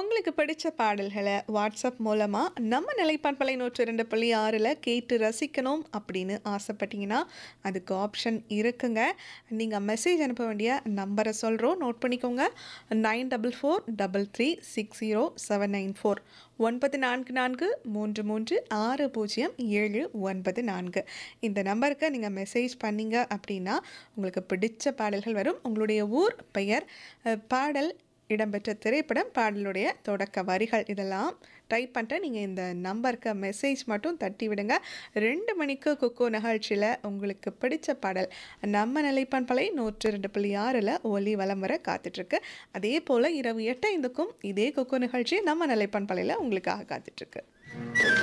உங்களுக்கு பிடிச்ச பாடல்களை வாட்ஸ்அப் மூலமாக நம்ம நிலைப்பான்பலை நூற்றி ரெண்டு புள்ளி ஆறில் கேட்டு ரசிக்கணும் அப்படின்னு ஆசைப்பட்டீங்கன்னா அதுக்கு ஆப்ஷன் இருக்குங்க நீங்கள் மெசேஜ் அனுப்ப வேண்டிய நம்பரை சொல்கிறோம் நோட் பண்ணிக்கோங்க nine double four double three six zero seven nine four ஒன்பது நான்கு நான்கு மூன்று மூன்று ஆறு பூஜ்ஜியம் ஏழு ஒன்பது நான்கு இந்த நம்பருக்கு நீங்கள் மெசேஜ் பண்ணீங்க அப்படின்னா உங்களுக்கு பிடிச்ச பாடல்கள் வரும் உங்களுடைய ஊர் பெயர் அஹ், பாடல் இடம்பெற்ற திரைப்படம் பாடலுடைய தொடக்க வரிகள் இதெல்லாம் டைப் பண்ணிட்டு நீங்கள் இந்த நம்பருக்கு மெசேஜ் மட்டும் தட்டி விடுங்க ரெண்டு மணிக்கு குக்கோ நிகழ்ச்சியில் உங்களுக்கு பிடிச்ச பாடல் நம்ம நிலைப்பான் பலை நூற்று ரெண்டு புள்ளி ஆறில் ஒலி வலம் வர காத்துட்ருக்கு அதே போல் இரவு எட்டு ஐந்துக்கும் இதே குக்கோ நிகழ்ச்சி நம்ம நிலைப்பான் பலையில் உங்களுக்காக காத்துட்ருக்கு